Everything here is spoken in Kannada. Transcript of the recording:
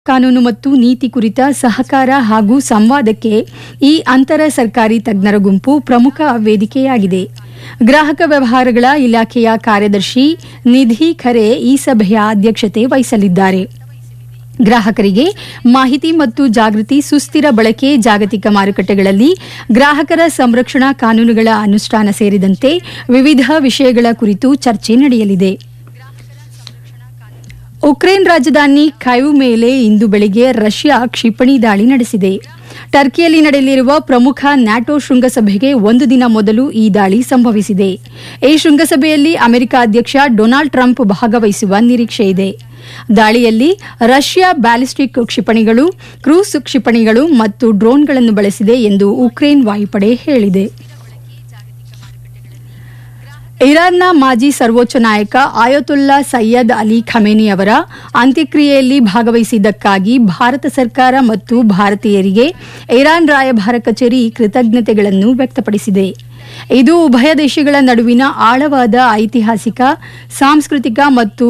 ಕಾನೂನು ಮತ್ತು ನೀತಿ ಕುರಿತ ಸಹಕಾರ ಹಾಗೂ ಸಂವಾದಕ್ಕೆ ಈ ಅಂತರ ಸರ್ಕಾರಿ ತಜ್ಞರ ಗುಂಪು ಪ್ರಮುಖ ವೇದಿಕೆಯಾಗಿದೆ ಗ್ರಾಹಕ ವ್ಯವಹಾರಗಳ ಇಲಾಖೆಯ ಕಾರ್ಯದರ್ಶಿ ನಿಧಿ ಖರೆ ಈ ಸಭೆಯ ಅಧ್ಯಕ್ಷತೆ ವಹಿಸಲಿದ್ದಾರೆ ಗ್ರಾಹಕರಿಗೆ ಮಾಹಿತಿ ಮತ್ತು ಜಾಗೃತಿ ಸುಸ್ಥಿರ ಬಳಕೆ ಜಾಗತಿಕ ಮಾರುಕಟ್ಟೆಗಳಲ್ಲಿ ಗ್ರಾಹಕರ ಸಂರಕ್ಷಣಾ ಕಾನೂನುಗಳ ಅನುಷ್ಠಾನ ಸೇರಿದಂತೆ ವಿವಿಧ ವಿಷಯಗಳ ಕುರಿತು ಚರ್ಚೆ ನಡೆಯಲಿದೆ ಉಕ್ರೇನ್ ರಾಜಧಾನಿ ಖೈವ್ ಮೇಲೆ ಇಂದು ಬೆಳಿಗ್ಗೆ ರಷ್ಯಾ ಕ್ಷಿಪಣಿ ದಾಳಿ ನಡೆಸಿದೆ ಟರ್ಕಿಯಲ್ಲಿ ನಡೆಯಲಿರುವ ಪ್ರಮುಖ ನ್ಯಾಟೋ ಶೃಂಗಸಭೆಗೆ ಒಂದು ದಿನ ಮೊದಲು ಈ ದಾಳಿ ಸಂಭವಿಸಿದೆ ಈ ಶೃಂಗಸಭೆಯಲ್ಲಿ ಅಮೆರಿಕ ಅಧ್ಯಕ್ಷ ಡೊನಾಲ್ಡ್ ಟ್ರಂಪ್ ಭಾಗವಹಿಸುವ ನಿರೀಕ್ಷೆ ಇದೆ ದಾಳಿಯಲ್ಲಿ ರಷ್ಯಾ ಬ್ಯಾಲಿಸ್ಟಿಕ್ ಕ್ಷಿಪಣಿಗಳು ಕ್ರೂಸ್ ಕ್ಷಿಪಣಿಗಳು ಮತ್ತು ಡ್ರೋನ್ಗಳನ್ನು ಬಳಸಿದೆ ಎಂದು ಉಕ್ರೇನ್ ವಾಯುಪಡೆ ಹೇಳಿದೆ ಇರಾನ್ನ ಮಾಜಿ ಸರ್ವೋಚ್ಚ ನಾಯಕ ಆಯತುಲ್ಲಾ ಸೈಯದ್ ಅಲಿ ಖಮೇನಿ ಅವರ ಅಂತ್ಯಕ್ರಿಯೆಯಲ್ಲಿ ಭಾಗವಹಿಸಿದ್ದಕ್ಕಾಗಿ ಭಾರತ ಸರ್ಕಾರ ಮತ್ತು ಭಾರತೀಯರಿಗೆ ಇರಾನ್ ರಾಯಭಾರ ಕಚೇರಿ ಕೃತಜ್ಞತೆಗಳನ್ನು ವ್ಯಕ್ತಪಡಿಸಿದೆ ಇದು ಉಭಯ ದೇಶಗಳ ನಡುವಿನ ಆಳವಾದ ಐತಿಹಾಸಿಕ ಸಾಂಸ್ಕೃತಿಕ ಮತ್ತು